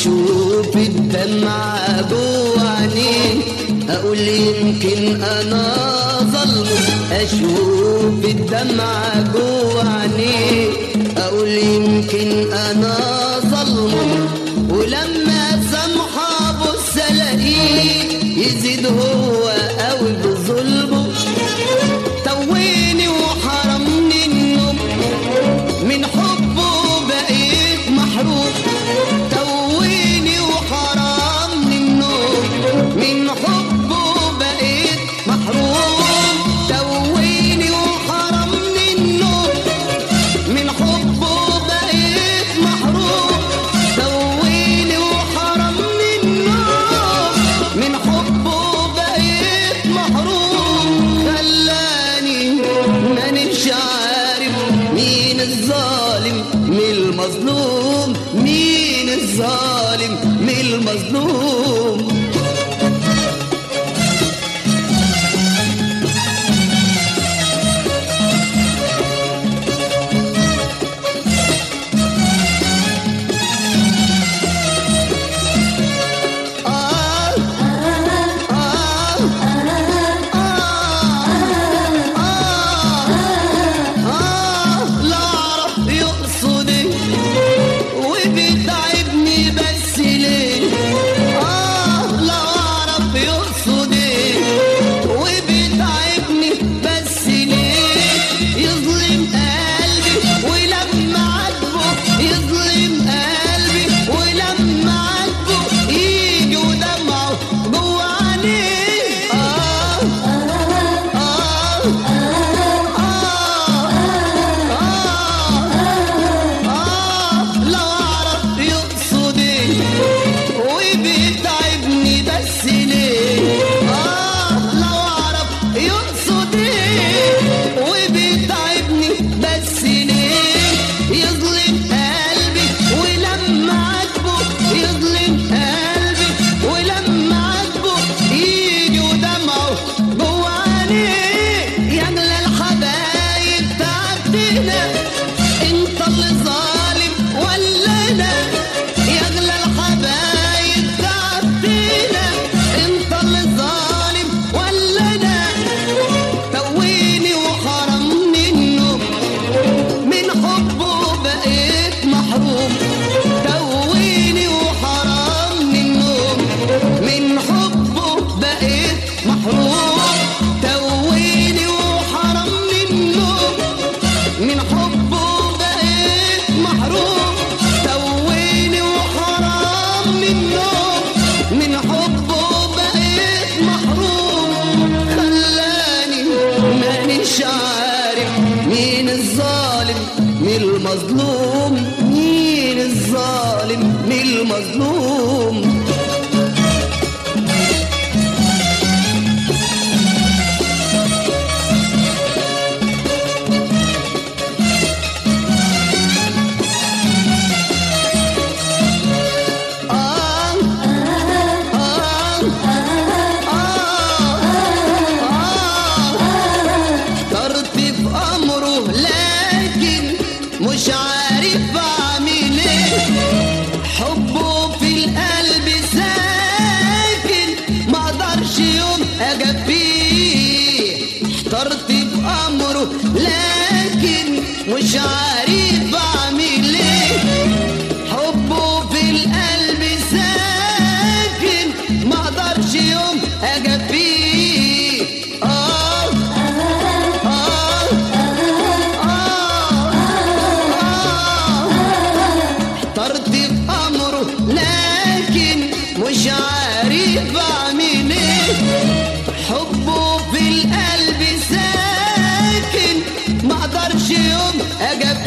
اشوف الدمعة جوه عينيه اقول يمكن انا ظلمه اشوف الدمعة جوه عينيه اقول يمكن انا ظلمه ولما سامحه ابص الاقيه يزيد هو قوي بظلمه تويني وحرمني النوم من حبه بقيت محروم تويني وحرمني النوم من حبه بقيت محروم تويني وحرمني النوم من حبه بقيت محروم تويني وحرمني النوم من حبه بقيت محروم خلاني مانيش عارف مين الظالم مين المظلوم مين الظالم مين المظلوم آه آه آه لا أعرف يقصد إيه وبيتعبني بس ليه آه لا أعرف يقصد إيه وبيتعبني بس ليه يظلم قلبي ولما عاتبه يظلم قلبي ولما عاتبه يجي ودمعه جوه عينيه آه آه آه لو أعرف يقصد إيه وبيتعبني بس ليه آه لو أعرف يقصد إيه وبيتعبني بس ليه يظلم قلبي ولما عاتبه يظلم قلبي ولما عاتبه يجي ودمعه جوه عينيه يغلى الحبايب تعبتنا انت اللي ظالم ولا انا يغلى الحبايب تعبتنا انت اللي ظالم ولا انا تويني وحرمني النوم من حبه بقيت محروم تويني وحرمني النوم من حبه بقيت محروم تويني وحرمني النوم من حبه بقيت محروم تويني وحرمني النوم من حبه بقيت محروم خلاني مانيش عارف مين الظالم مين المظلوم مين الظالم مين المظلوم آه آه اخترت في امره لكن مش عارف اعمل ايه حبه في القلب ساكن ما اقدرش يوم اجفيه اخترت في امره لكن مش عارف اعمل ايه حبه في القلب ساكن ما اقدرش يوم اجفيه آه آه آه احترت في امره لكن مش عارف اعمل ايه حبه في القلب ساكن ما اقدرش يوم اجفيه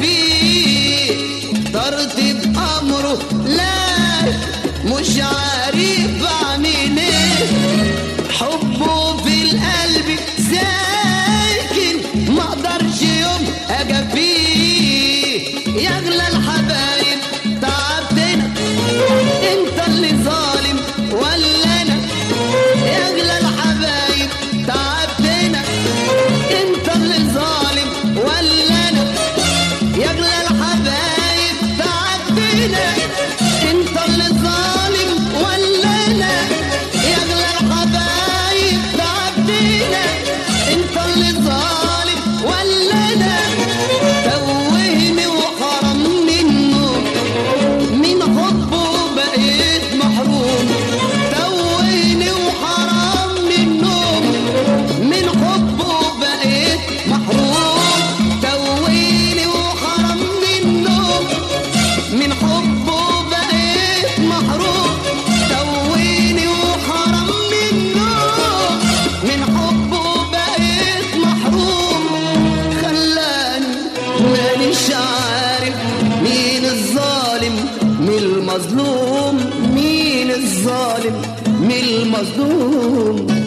المظلوم مين الظالم مين المظلوم